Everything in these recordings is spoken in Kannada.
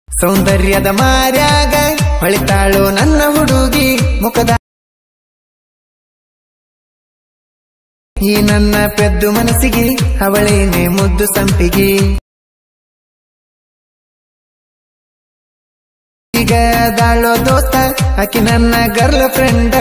ಸೌಂದರ್ಯದ ಮಾರ್ಯಾಗ ಹೊಳಿತಾಳು ನನ್ನ ಹುಡುಗಿ ಮುಖದ ಈ ನನ್ನ ಪೆದ್ದು ಮನಸ್ಸಿಗೆ ಅವಳೇನೆ ಮುದ್ದು ಸಂಪಿಗೆ ಈಗ ದಾಳೋ ದೋಸ್ತ ಆಕಿ ನನ್ನ girl friend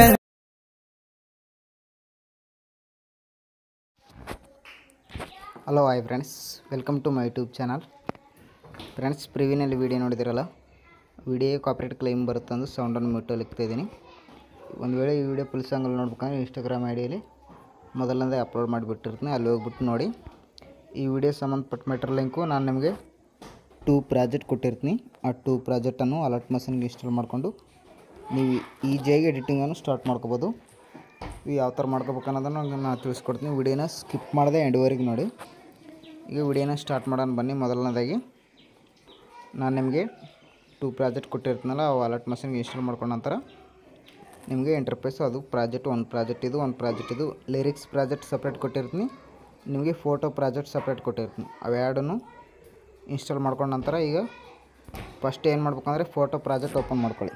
hello hi friends welcome to my YouTube channel friends ಪ್ರಿವಿನಲ್ಲಿ ವಿಡಿಯೋ ನೋಡಿದಿರಲ್ಲ ವಿಡಿಯೋ ಕಾಪರೇಟ್ ಕ್ಲೈಮ್ ಬರುತ್ತೆ ಅಂದು ಸೌಂಡನ್ನು ಮ್ಯೂಟಲ್ಲಿ ಇದ್ದೀನಿ ಒಂದು ವೇಳೆ ಈ ವಿಡಿಯೋ ಫುಲ್ ಸಾಂಗಲ್ಲಿ ನೋಡ್ಬೇಕಂದ್ರೆ ಇನ್ಸ್ಟಾಗ್ರಾಮ್ ಐ ಡಿಯಲ್ಲಿ ಮೊದಲನೇದೇ ಅಪ್ಲೋಡ್ ಮಾಡಿಬಿಟ್ಟಿರ್ತೀನಿ ಅಲ್ಲಿ ಹೋಗ್ಬಿಟ್ಟು ನೋಡಿ ಈ ವಿಡಿಯೋ ಸಂಬಂಧಪಟ್ಟ ಮೆಟರ್ ಲಿಂಕು ನಾನು ನಿಮಗೆ ಟೂ ಪ್ರಾಜೆಕ್ಟ್ ಕೊಟ್ಟಿರ್ತೀನಿ ಆ ಟೂ ಪ್ರಾಜೆಕ್ಟನ್ನು ಅಲರ್ಟ್ ಮಷನ್ಗೆ ಇನ್ಸ್ಟಾಲ್ ಮಾಡಿಕೊಂಡು ನೀವು ಈಜಿಯಾಗಿ ಎಡಿಟಿಂಗನ್ನು ಸ್ಟಾರ್ಟ್ ಮಾಡ್ಕೋಬೋದು ಇವು ಯಾವ ಥರ ಮಾಡ್ಕೋಬೇಕು ಅನ್ನೋದನ್ನು ನಾನು ತಿಳಿಸ್ಕೊಡ್ತೀನಿ ವಿಡಿಯೋನ ಸ್ಕಿಪ್ ಮಾಡದೆ ಎಂಡ್ವರೆಗೆ ನೋಡಿ ಈಗ ವಿಡಿಯೋನ ಸ್ಟಾರ್ಟ್ ಮಾಡೋಣ ಬನ್ನಿ ಮೊದಲನೇದಾಗಿ ನಾನು ನಿಮಗೆ ಟೂ ಪ್ರಾಜೆಕ್ಟ್ ಕೊಟ್ಟಿರ್ತೀನಲ್ಲ ಅವು ಅಲರ್ಟ್ ಮಷನ್ಗೆ ಇನ್ಸ್ಟಾಲ್ ಮಾಡ್ಕೊಂಡ ನಂತರ ನಿಮಗೆ ಇಂಟರ್ಫೇಸ್ ಅದು ಪ್ರಾಜೆಕ್ಟ್ ಒಂದು ಪ್ರಾಜೆಕ್ಟ್ ಇದು ಒಂದು ಪ್ರಾಜೆಕ್ಟ್ ಇದು ಲಿರಿಕ್ಸ್ ಪ್ರಾಜೆಕ್ಟ್ ಸಪ್ರೇಟ್ ಕೊಟ್ಟಿರ್ತೀನಿ ನಿಮಗೆ ಫೋಟೋ ಪ್ರಾಜೆಕ್ಟ್ ಸಪ್ರೇಟ್ ಕೊಟ್ಟಿರ್ತೀನಿ ಅವೆರಡನ್ನು ಇನ್ಸ್ಟಾಲ್ ಮಾಡ್ಕೊಂಡ ನಂತರ ಈಗ ಫಸ್ಟ್ ಏನು ಮಾಡ್ಬೇಕಂದ್ರೆ ಫೋಟೋ ಪ್ರಾಜೆಕ್ಟ್ ಓಪನ್ ಮಾಡ್ಕೊಳ್ಳಿ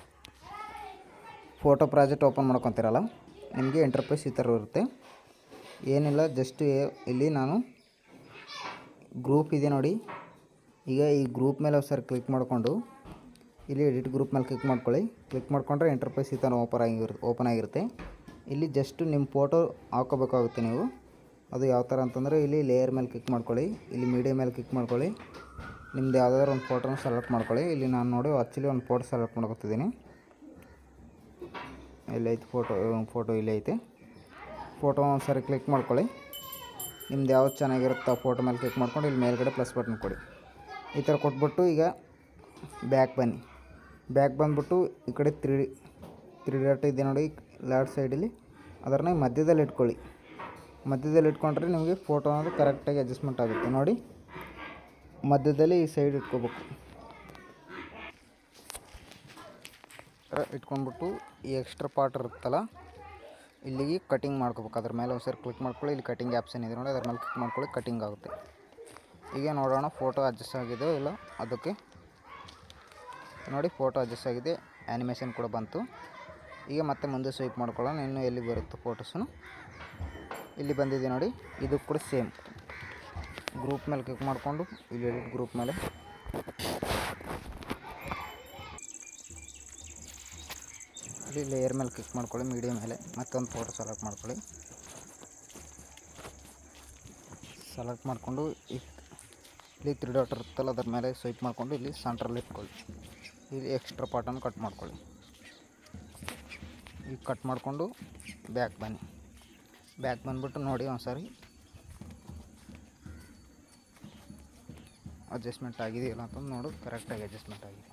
ಫೋಟೋ ಪ್ರಾಜೆಕ್ಟ್ ಓಪನ್ ಮಾಡ್ಕೊತೀರಲ್ಲ ನಿಮಗೆ ಇಂಟರ್ಫೇಸ್ ಈ ಥರ ಇರುತ್ತೆ ಏನಿಲ್ಲ ಜಸ್ಟ್ ಇಲ್ಲಿ ನಾನು ಗ್ರೂಪ್ ಇದೆ ನೋಡಿ ಈಗ ಈ ಗ್ರೂಪ್ ಮೇಲೆ ಸರ್ ಕ್ಲಿಕ್ ಮಾಡಿಕೊಂಡು ಇಲ್ಲಿ ಎಡಿಟ್ ಗ್ರೂಪ್ ಮೇಲೆ ಕ್ಲಿಕ್ ಮಾಡ್ಕೊಳ್ಳಿ ಕ್ಲಿಕ್ ಮಾಡ್ಕೊಂಡ್ರೆ ಇಂಟರ್ಫೇಸ್ ಈ ಥರ ಓಪನ್ ಆಗಿರುತ್ತೆ ಓಪನ್ ಆಗಿರುತ್ತೆ ಇಲ್ಲಿ ಜಸ್ಟ್ ನಿಮ್ಮ ಫೋಟೋ ಹಾಕೋಬೇಕಾಗುತ್ತೆ ನೀವು ಅದು ಯಾವ ಥರ ಅಂತಂದರೆ ಇಲ್ಲಿ ಲೇಯರ್ ಮೇಲೆ ಕ್ಲಿಕ್ ಮಾಡ್ಕೊಳ್ಳಿ ಇಲ್ಲಿ ಮೀಡಿಯಾ ಮೇಲೆ ಕ್ಲಿಕ್ ಮಾಡ್ಕೊಳ್ಳಿ ನಿಮ್ದು ಯಾವುದಾದ್ರು ಒಂದು ಫೋಟೋನ ಸೆಲೆಕ್ಟ್ ಮಾಡ್ಕೊಳ್ಳಿ ಇಲ್ಲಿ ನಾನು ನೋಡಿ ಆ್ಯಕ್ಚುಲಿ ಒಂದು ಫೋಟೋ ಸೆಲೆಕ್ಟ್ ಮಾಡ್ಕೊತಿದ್ದೀನಿ ಎಲ್ಲೈತೆ ಫೋಟೋ ಫೋಟೋ ಇಲ್ಲೇ ಐತೆ ಫೋಟೋ ಒಂದ್ಸರಿ ಕ್ಲಿಕ್ ಮಾಡ್ಕೊಳ್ಳಿ ನಿಮ್ದು ಯಾವ್ದು ಚೆನ್ನಾಗಿರುತ್ತೆ ಆ ಫೋಟೋ ಮೇಲೆ ಕ್ಲಿಕ್ ಮಾಡ್ಕೊಂಡು ಇಲ್ಲಿ ಮೇಲ್ಗಡೆ ಪ್ಲಸ್ ಬಟನ್ ಕೊಡಿ ಈ ಥರ ಕೊಟ್ಬಿಟ್ಟು ಈಗ ಬ್ಯಾಕ್ ಬನ್ನಿ ಬ್ಯಾಕ್ ಬಂದ್ಬಿಟ್ಟು ಈ ಕಡೆ ತ್ರೀ ತ್ರೀ ಡಾಟ್ ಇದೆ ನೋಡಿ ಲೆಫ್ಟ್ ಸೈಡಲ್ಲಿ ಅದನ್ನ ಮಧ್ಯದಲ್ಲಿ ಇಟ್ಕೊಳ್ಳಿ ಮಧ್ಯದಲ್ಲಿ ಇಟ್ಕೊಂಡ್ರೆ ನಿಮಗೆ ಫೋಟೋ ಅನ್ನೋದು ಕರೆಕ್ಟಾಗಿ ಅಡ್ಜಸ್ಟ್ಮೆಂಟ್ ಆಗುತ್ತೆ ನೋಡಿ ಮಧ್ಯದಲ್ಲಿ ಈ ಸೈಡ್ ಇಟ್ಕೋಬೇಕು ಥರ ಇಟ್ಕೊಂಡ್ಬಿಟ್ಟು ಈ ಎಕ್ಸ್ಟ್ರಾ ಪಾರ್ಟ್ ಇರುತ್ತಲ್ಲ ಇಲ್ಲಿಗೆ ಕಟಿಂಗ್ ಮಾಡ್ಕೋಬೇಕು ಅದ್ರ ಮೇಲೆ ಒಂದ್ಸರಿ ಕ್ಲಿಕ್ ಮಾಡ್ಕೊಳ್ಳಿ ಇಲ್ಲಿ ಕಟಿಂಗ್ ಆ್ಯಪ್ಷನ್ ಇದೆ ನೋಡಿ ಅದ್ರ ಮೇಲೆ ಕ್ಲಿಕ್ ಮಾಡ್ಕೊಳ್ಳಿ ಕಟಿಂಗ್ ಆಗುತ್ತೆ ಈಗ ನೋಡೋಣ ಫೋಟೋ ಅಡ್ಜಸ್ಟ್ ಆಗಿದೆ ಇಲ್ಲ ಅದಕ್ಕೆ ನೋಡಿ ಫೋಟೋ ಅಡ್ಜಸ್ಟ್ ಆಗಿದೆ ಆ್ಯನಿಮೇಷನ್ ಕೂಡ ಬಂತು ಈಗ ಮತ್ತೆ ಮುಂದೆ ಸ್ವೈಪ್ ಮಾಡ್ಕೊಳ್ಳೋಣ ಇನ್ನು ಎಲ್ಲಿ ಬರುತ್ತೆ ಫೋಟೋಸು ಇಲ್ಲಿ ಬಂದಿದೆ ನೋಡಿ ಇದು ಕೂಡ ಸೇಮ್ ಗ್ರೂಪ್ ಮೇಲೆ ಕ್ಲಿಕ್ ಮಾಡಿಕೊಂಡು ಇಲ್ಲಿ ಎಡಿಟ್ ಗ್ರೂಪ್ ಮೇಲೆ ಇಲ್ಲಿ ಲೇಯರ್ ಮೇಲೆ ಕ್ಲಿಕ್ ಮಾಡ್ಕೊಳ್ಳಿ ಮೀಡಿಯಾ ಮೇಲೆ ಮತ್ತೊಂದು ಫೋಟೋ ಸೆಲೆಕ್ಟ್ ಮಾಡ್ಕೊಳ್ಳಿ ಸೆಲೆಕ್ಟ್ ಮಾಡಿಕೊಂಡು ಇಲ್ಲಿ ತ್ರೀ ಡಾಟ್ ಇರುತ್ತಲ್ಲ ಅದ್ರ ಮೇಲೆ ಸ್ವೈಪ್ ಮಾಡಿಕೊಂಡು ಇಲ್ಲಿ ಸೆಂಟ್ರಲ್ಲಿ ಇಟ್ಕೊಳ್ಳಿ ಇಲ್ಲಿ ಎಕ್ಸ್ಟ್ರಾ ಪಾರ್ಟನ್ನು ಕಟ್ ಮಾಡ್ಕೊಳ್ಳಿ ಈಗ ಕಟ್ ಮಾಡಿಕೊಂಡು ಬ್ಯಾಕ್ ಬನ್ನಿ ಬ್ಯಾಕ್ ಬಂದ್ಬಿಟ್ಟು ನೋಡಿ ಒಂದ್ಸರಿ ಅಡ್ಜಸ್ಟ್ಮೆಂಟ್ ಆಗಿದೆಯಲ್ಲ ಅಂತಂದು ನೋಡು ಕರೆಕ್ಟಾಗಿ ಅಡ್ಜಸ್ಟ್ಮೆಂಟ್ ಆಗಿದೆ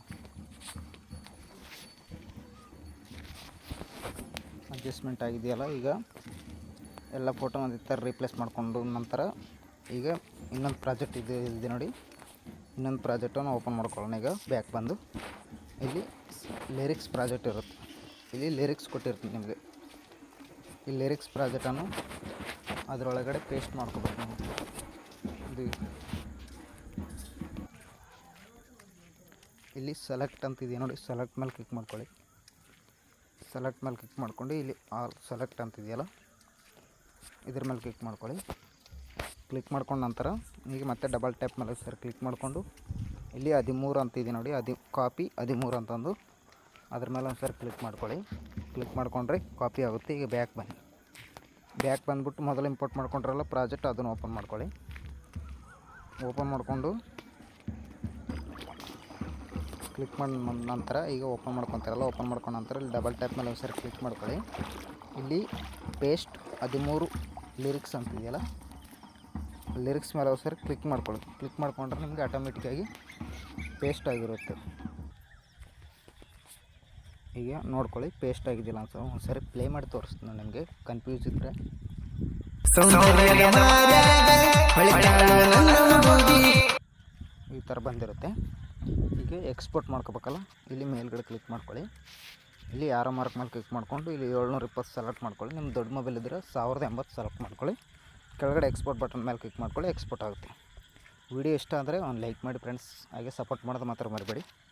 ಅಡ್ಜಸ್ಟ್ಮೆಂಟ್ ಆಗಿದೆಯಲ್ಲ ಈಗ ಎಲ್ಲ ಫೋಟೋ ಒಂದು ಥರ ರೀಪ್ಲೇಸ್ ಮಾಡಿಕೊಂಡು ನಂತರ ಈಗ ಇನ್ನೊಂದು ಪ್ರಾಜೆಕ್ಟ್ ಇದೆ ಇದೆ ನೋಡಿ ಇನ್ನೊಂದು ಪ್ರಾಜೆಕ್ಟನ್ನು ಓಪನ್ ಮಾಡ್ಕೊಳ್ಳೋಣ ಈಗ ಬ್ಯಾಕ್ ಬಂದು ಇಲ್ಲಿ ಲಿರಿಕ್ಸ್ ಪ್ರಾಜೆಕ್ಟ್ ಇರುತ್ತೆ ಇಲ್ಲಿ ಲಿರಿಕ್ಸ್ ಕೊಟ್ಟಿರ್ತೀನಿ ನಿಮಗೆ ಈ ಲಿರಿಕ್ಸ್ ಪ್ರಾಜೆಕ್ಟನ್ನು ಅದರೊಳಗಡೆ ಪೇಸ್ಟ್ ಮಾಡ್ಕೋಬೇಕು ನಾವು ಇದು ಇಲ್ಲಿ ಸೆಲೆಕ್ಟ್ ಅಂತಿದೆ ನೋಡಿ ಸೆಲೆಕ್ಟ್ ಮೇಲೆ ಕ್ಲಿಕ್ ಮಾಡ್ಕೊಳ್ಳಿ ಸೆಲೆಕ್ಟ್ ಮೇಲೆ ಕ್ಲಿಕ್ ಮಾಡ್ಕೊಂಡು ಇಲ್ಲಿ ಆಲ್ ಸೆಲೆಕ್ಟ್ ಅಂತಿದೆಯಲ್ಲ ಇದ್ರ ಮೇಲೆ ಕ್ಲಿಕ್ ಮಾಡ್ಕೊಳ್ಳಿ ಕ್ಲಿಕ್ ಮಾಡ್ಕೊಂಡು ನಂತರ ಈಗ ಮತ್ತೆ ಡಬಲ್ ಟ್ಯಾಪ್ ಮೇಲೆ ಸರ್ ಕ್ಲಿಕ್ ಮಾಡಿಕೊಂಡು ಇಲ್ಲಿ ಹದಿಮೂರು ಅಂತಿದೆ ನೋಡಿ ಹದಿ ಕಾಪಿ ಹದಿಮೂರು ಅಂತಂದು ಅದ್ರ ಮೇಲೆ ಒಂದು ಸರಿ ಕ್ಲಿಕ್ ಮಾಡ್ಕೊಳ್ಳಿ ಕ್ಲಿಕ್ ಮಾಡ್ಕೊಂಡ್ರೆ ಕಾಪಿ ಆಗುತ್ತೆ ಈಗ ಬ್ಯಾಕ್ ಬನ್ನಿ ಬ್ಯಾಕ್ ಬಂದ್ಬಿಟ್ಟು ಮೊದಲು ಇಂಪೋರ್ಟ್ ಮಾಡ್ಕೊಂಡ್ರಲ್ಲ ಪ್ರಾಜೆಕ್ಟ್ ಅದನ್ನು ಓಪನ್ ಮಾಡ್ಕೊಳ್ಳಿ ಓಪನ್ ಮಾಡಿಕೊಂಡು ಕ್ಲಿಕ್ ಮಾಡಿ ನಂತರ ಈಗ ಓಪನ್ ಮಾಡ್ಕೊತಾರಲ್ಲ ಓಪನ್ ಮಾಡ್ಕೊಂಡ ನಂತರ ಇಲ್ಲಿ ಡಬಲ್ ಟ್ಯಾಪ್ ಮೇಲೆ ಒಂದ್ಸರಿ ಕ್ಲಿಕ್ ಮಾಡ್ಕೊಳ್ಳಿ ಇಲ್ಲಿ ಪೇಸ್ಟ್ ಹದಿಮೂರು ಲಿರಿಕ್ಸ್ ಅಂತಿದೆಯಲ್ಲ ಲಿರಿಕ್ಸ್ ಮೇಲೆ ಒಂದ್ಸರಿ ಕ್ಲಿಕ್ ಮಾಡ್ಕೊಳ್ಳಿ ಕ್ಲಿಕ್ ಮಾಡ್ಕೊಂಡ್ರೆ ನಿಮಗೆ ಆಟೋಮೆಟಿಕ್ಕಾಗಿ ಪೇಸ್ಟ್ ಆಗಿರುತ್ತೆ ಈಗ ನೋಡ್ಕೊಳ್ಳಿ ಪೇಸ್ಟ್ ಆಗಿದ್ದಿಲ್ಲ ಅಂತ ಒಂದ್ಸರಿ ಪ್ಲೇ ಮಾಡಿ ತೋರಿಸ್ತೀನಿ ನಾನು ನಿಮಗೆ ಕನ್ಫ್ಯೂಸ್ ಇದ್ದರೆ ಸೌಂದರ್ಯದ ಮಾರ್ಯಾಗ ಹೊಳಿತಾಳು ನನ್ನ ಹುಡುಗಿ ಈ ಥರ ಬಂದಿರುತ್ತೆ ಈಗ ಎಕ್ಸ್ಪೋರ್ಟ್ ಮಾಡ್ಕೋಬೇಕಲ್ಲ ಇಲ್ಲಿ ಮೇಲ್ಗಡೆ ಕ್ಲಿಕ್ ಮಾಡ್ಕೊಳ್ಳಿ ಇಲ್ಲಿ ಯಾರೋ ಮಾರ್ಕ್ ಮೇಲೆ ಕ್ಲಿಕ್ ಮಾಡಿಕೊಂಡು ಇಲ್ಲಿ ಏಳ್ನೂರ ಇಪ್ಪತ್ತು ಸೆಲೆಕ್ಟ್ ಮಾಡ್ಕೊಳ್ಳಿ ನಿಮ್ಮ ದೊಡ್ಡ ಮೊಬೈಲ್ ಇದ್ದರೆ ಸಾವಿರದ ಎಂಬತ್ತು ಸೆಲೆಕ್ಟ್ ಮಾಡ್ಕೊಳ್ಳಿ ಕೆಳಗಡೆ ಎಕ್ಸ್ಪೋರ್ಟ್ ಬಟನ್ ಮೇಲೆ ಕ್ಲಿಕ್ ಮಾಡ್ಕೊಳ್ಳಿ ಎಕ್ಸ್ಪೋರ್ಟ್ ಆಗುತ್ತೆ ವಿಡಿಯೋ ಇಷ್ಟ ಅಂದರೆ ಒಂದು ಲೈಕ್ ಮಾಡಿ ಫ್ರೆಂಡ್ಸ್ ಹಾಗೆ ಸಪೋರ್ಟ್ ಮಾಡೋದು ಮಾತ್ರ ಮರಿಬೇಡಿ